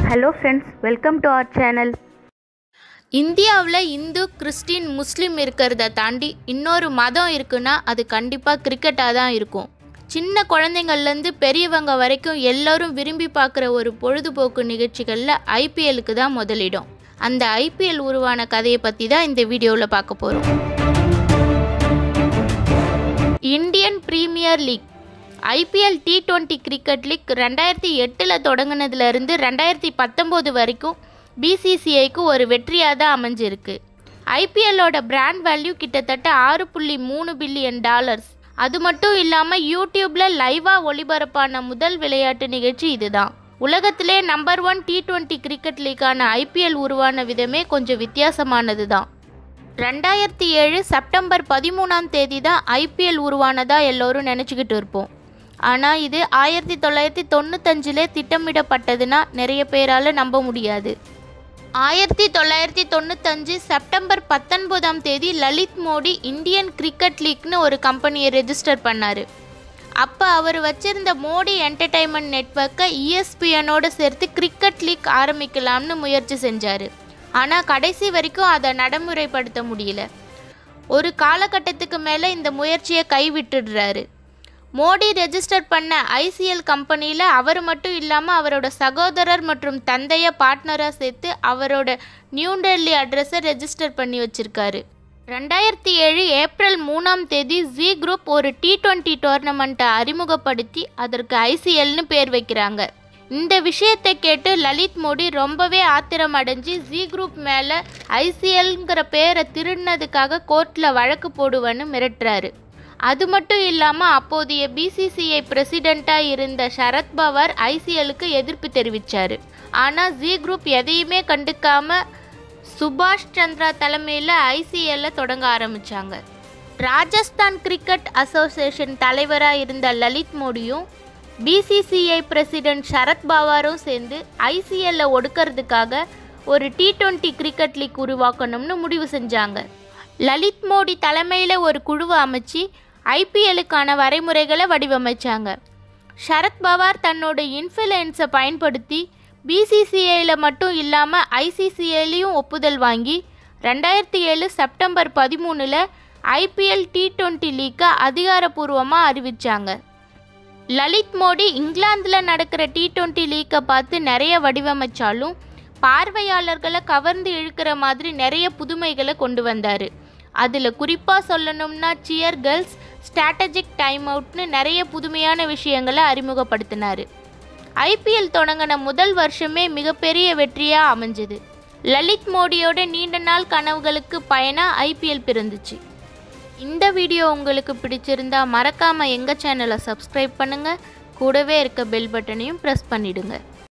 hello friends welcome to our channel இந்தியாவில் Hindu Christian முஸ்லீம் இருக்கிறத தாண்டி இன்னொரு மதம் இருக்குன்னா அது கண்டிப்பாக கிரிக்கெட்டாக தான் இருக்கும் சின்ன குழந்தைங்கள்லேருந்து பெரியவங்க வரைக்கும் எல்லோரும் விரும்பி பார்க்குற ஒரு பொழுதுபோக்கு நிகழ்ச்சிகளில் ஐபிஎல்லுக்கு தான் முதலிடம் அந்த ஐபிஎல் உருவான கதையை பற்றி தான் இந்த வீடியோவில் பார்க்க போகிறோம் Indian premier league IPL T twenty cricket league ரெண்டாயிரத்தி எட்டில் தொடங்கினதுலேருந்து ரெண்டாயிரத்தி பத்தொம்போது வரைக்கும் பிசிசிஐக்கு ஒரு வெற்றியாக தான் அமைஞ்சிருக்கு ஐபிஎல்லோட பிராண்ட் வேல்யூ கிட்டத்தட்ட ஆறு புள்ளி மூணு பில்லியன் டாலர்ஸ் அது மட்டும் இல்லாமல் யூடியூப்பில் லைவாக ஒளிபரப்பான முதல் விளையாட்டு நிகழ்ச்சி இதுதான் உலகத்திலே number one T twenty cricket லீக்கான ஐபிஎல் உருவான விதமே கொஞ்சம் வித்தியாசமானது தான் ரெண்டாயிரத்தி ஏழு செப்டம்பர் பதிமூணாம் தேதி தான் ஐபிஎல் உருவானதா எல்லோரும் நினச்சிக்கிட்டு இருப்போம் ஆனால் இது ஆயிரத்தி தொள்ளாயிரத்தி தொண்ணூத்தஞ்சிலே திட்டமிடப்பட்டதுன்னா நிறைய பேரால் நம்ப முடியாது ஆயிரத்தி தொள்ளாயிரத்தி தொண்ணூத்தஞ்சு செப்டம்பர் பத்தொன்பதாம் தேதி லலித் மோடி இந்தியன் கிரிக்கெட் லீக்னு ஒரு கம்பெனியை ரெஜிஸ்டர் பண்ணார் அப்போ அவர் வச்சிருந்த மோடி என்டர்டைன்மெண்ட் நெட்ஒர்க்கை இஎஸ்பிஎனோடு சேர்த்து கிரிக்கெட் லீக் ஆரம்பிக்கலாம்னு முயற்சி செஞ்சார் ஆனால் கடைசி வரைக்கும் அதை நடைமுறைப்படுத்த முடியல ஒரு காலகட்டத்துக்கு மேலே இந்த முயற்சியை கைவிட்டுடுறாரு மோடி ரெஜிஸ்டர் பண்ண ஐசிஎல் கம்பெனியில் அவர் மட்டும் இல்லாமல் அவரோட சகோதரர் மற்றும் தந்தையை பார்ட்னராக சேர்த்து அவரோட நியூ டெல்லி அட்ரஸை ரெஜிஸ்டர் பண்ணி வச்சிருக்காரு ரெண்டாயிரத்தி ஏழு ஏப்ரல் மூணாம் தேதி ஜி குரூப் ஒரு டி டுவெண்ட்டி டோர்னமெண்ட்டை அறிமுகப்படுத்தி அதற்கு ஐசிஎல்னு பேர் வைக்கிறாங்க இந்த விஷயத்தை கேட்டு லலித் மோடி ரொம்பவே ஆத்திரம் அடைஞ்சு ஜி குரூப் மேலே ஐசிஎல்ங்கிற பேரை திருடினதுக்காக கோர்ட்டில் வழக்கு போடுவேன்னு மிரட்டுறாரு அது மட்டும் இல்லாமல் அப்போதைய பிசிசிஐ பிரசிடெண்ட்டாக இருந்த சரத்பவார் ஐசிஎலுக்கு எதிர்ப்பு தெரிவித்தார் ஆனால் ஜி குரூப் எதையுமே கண்டுக்காம சுபாஷ் சந்திரா தலைமையில் ஐசிஎல்லை தொடங்க ஆரம்பித்தாங்க ராஜஸ்தான் கிரிக்கெட் அசோசியேஷன் தலைவராக இருந்த லலித் மோடியும் பிசிசிஐ பிரசிடெண்ட் சரத் பவாரும் சேர்ந்து ஐசிஎல்லை ஒடுக்கிறதுக்காக ஒரு டி டுவெண்ட்டி கிரிக்கெட் லீக் உருவாக்கணும்னு முடிவு செஞ்சாங்க லலித் மோடி தலைமையில் ஒரு குழுவை அமைச்சு ஐபிஎல்லுக்கான வரைமுறைகளை வடிவமைச்சாங்க சரத் பவார் தன்னோட இன்ஃப்ளூயன்ஸை பயன்படுத்தி பிசிசிஐயில் மட்டும் இல்லாமல் ஐசிசிஐலையும் ஒப்புதல் வாங்கி ரெண்டாயிரத்தி ஏழு செப்டம்பர் பதிமூணில் ஐபிஎல் டி டுவெண்ட்டி லீக்கை அதிகாரப்பூர்வமாக அறிவித்தாங்க லலித் மோடி இங்கிலாந்தில் நடக்கிற டி டுவெண்ட்டி லீக்கை பார்த்து நிறைய வடிவமைச்சாலும் பார்வையாளர்களை கவர்ந்து இழுக்கிற மாதிரி நிறைய புதுமைகளை கொண்டு வந்தார் அதில் குறிப்பாக சொல்லணும்னா சியர் கேர்ள்ஸ் ஸ்ட்ராட்டஜிக் டைம் அவுட்னு நிறைய புதுமையான விஷயங்களை அறிமுகப்படுத்தினார் ஐபிஎல் தொடங்கின முதல் வருஷமே மிகப்பெரிய வெற்றியாக அமைஞ்சது லலித் மோடியோட நீண்ட நாள் கனவுகளுக்கு பயனாக ஐபிஎல் பிறந்துச்சு இந்த வீடியோ உங்களுக்கு பிடிச்சிருந்தா மறக்காமல் எங்கள் சேனலை சப்ஸ்கிரைப் பண்ணுங்கள் கூடவே இருக்க பெல் பட்டனையும் ப்ரெஸ் பண்ணிடுங்க